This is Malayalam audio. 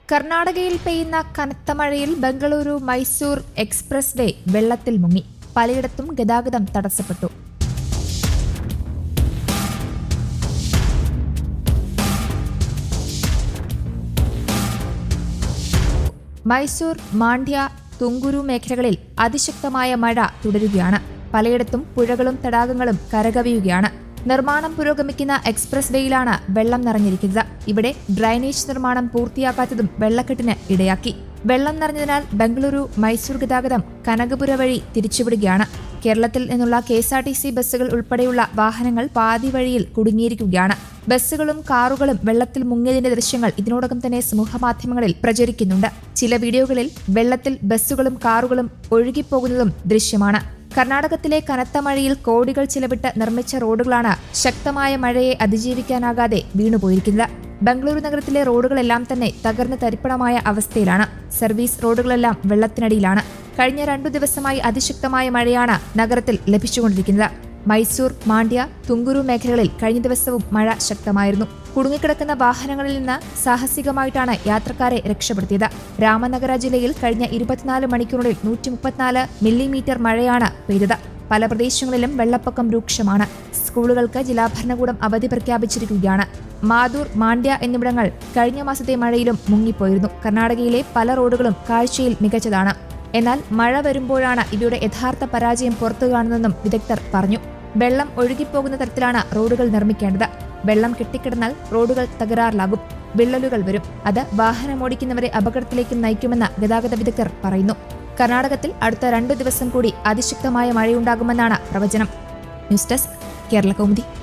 കർണാടകയിൽ പെയ്യുന്ന കനത്ത മഴയിൽ ബംഗളൂരു മൈസൂർ എക്സ്പ്രസ് വേ വെള്ളത്തിൽ മുങ്ങി പലയിടത്തും ഗതാഗതം തടസ്സപ്പെട്ടു മൈസൂർ മാണ്ഡ്യ തുങ്കുരു മേഖലകളിൽ അതിശക്തമായ മഴ തുടരുകയാണ് പലയിടത്തും പുഴകളും തടാകങ്ങളും കരകവിയുകയാണ് നിർമ്മാണം പുരോഗമിക്കുന്ന എക്സ്പ്രസ് വേയിലാണ് വെള്ളം നിറഞ്ഞിരിക്കുന്നത് ഇവിടെ ഡ്രൈനേജ് നിർമ്മാണം പൂർത്തിയാക്കാത്തതും വെള്ളക്കെട്ടിന് ഇടയാക്കി വെള്ളം നിറഞ്ഞതിനാൽ ബംഗളൂരു മൈസൂർ ഗതാഗതം കനകപുര വഴി തിരിച്ചുവിടുകയാണ് കേരളത്തിൽ നിന്നുള്ള K S R T C ബസ്സുകൾ ഉൾപ്പെടെയുള്ള വാഹനങ്ങൾ പാതി വഴിയിൽ കുടുങ്ങിയിരിക്കുകയാണ് ബസ്സുകളും കാറുകളും വെള്ളത്തിൽ മുങ്ങിയതിന്റെ ദൃശ്യങ്ങൾ ഇതിനോടകം തന്നെ സമൂഹമാധ്യമങ്ങളിൽ പ്രചരിക്കുന്നുണ്ട് ചില വീഡിയോകളിൽ വെള്ളത്തിൽ ബസ്സുകളും കാറുകളും ഒഴുകിപ്പോകുന്നതും ദൃശ്യമാണ് കർണാടകത്തിലെ കനത്ത മഴയിൽ കോടികൾ ചിലവിട്ട് നിർമ്മിച്ച റോഡുകളാണ് ശക്തമായ മഴയെ അതിജീവിക്കാനാകാതെ വീണുപോയിരിക്കുന്നത് ബംഗളൂരു നഗരത്തിലെ റോഡുകളെല്ലാം തന്നെ തകർന്ന് തരിപ്പണമായ അവസ്ഥയിലാണ് സർവീസ് റോഡുകളെല്ലാം വെള്ളത്തിനടിയിലാണ് കഴിഞ്ഞ രണ്ടു ദിവസമായി അതിശക്തമായ മഴയാണ് നഗരത്തിൽ ലഭിച്ചുകൊണ്ടിരിക്കുന്നത് മൈസൂർ മാണ്ഡ്യ തുങ്കുരു മേഖലകളിൽ കഴിഞ്ഞ ദിവസവും മഴ ശക്തമായിരുന്നു കുടുങ്ങിക്കിടക്കുന്ന വാഹനങ്ങളിൽ നിന്ന് സാഹസികമായിട്ടാണ് യാത്രക്കാരെ രക്ഷപ്പെടുത്തിയത് രാമനഗര ജില്ലയിൽ കഴിഞ്ഞ ഇരുപത്തിനാല് മണിക്കൂറിൽ നൂറ്റി മുപ്പത്തിനാല് മില്ലിമീറ്റർ മഴയാണ് പെയ്തത് പല പ്രദേശങ്ങളിലും വെള്ളപ്പൊക്കം രൂക്ഷമാണ് സ്കൂളുകൾക്ക് ജില്ലാ ഭരണകൂടം അവധി പ്രഖ്യാപിച്ചിരിക്കുകയാണ് മാതൂർ മാണ്ഡ്യ എന്നിവിടങ്ങൾ കഴിഞ്ഞ മാസത്തെ മഴയിലും മുങ്ങിപ്പോയിരുന്നു കർണാടകയിലെ പല റോഡുകളും കാഴ്ചയിൽ മികച്ചതാണ് എന്നാൽ മഴ വരുമ്പോഴാണ് ഇവയുടെ യഥാർത്ഥ പരാജയം പുറത്തു കാണുന്നതെന്നും വിദഗ്ധർ പറഞ്ഞു വെള്ളം ഒഴുകിപ്പോകുന്ന തരത്തിലാണ് റോഡുകൾ നിർമ്മിക്കേണ്ടത് വെള്ളം കെട്ടിക്കിടന്നാൽ റോഡുകൾ തകരാറിലാകും വിള്ളലുകൾ വരും അത് വാഹനമോടിക്കുന്നവരെ അപകടത്തിലേക്ക് നയിക്കുമെന്ന് ഗതാഗത വിദഗ്ധർ പറയുന്നു കർണാടകത്തിൽ അടുത്ത രണ്ടു ദിവസം കൂടി അതിശക്തമായ മഴയുണ്ടാകുമെന്നാണ് പ്രവചനം ന്യൂസ് ഡെസ്ക് കേരള കൗമുദി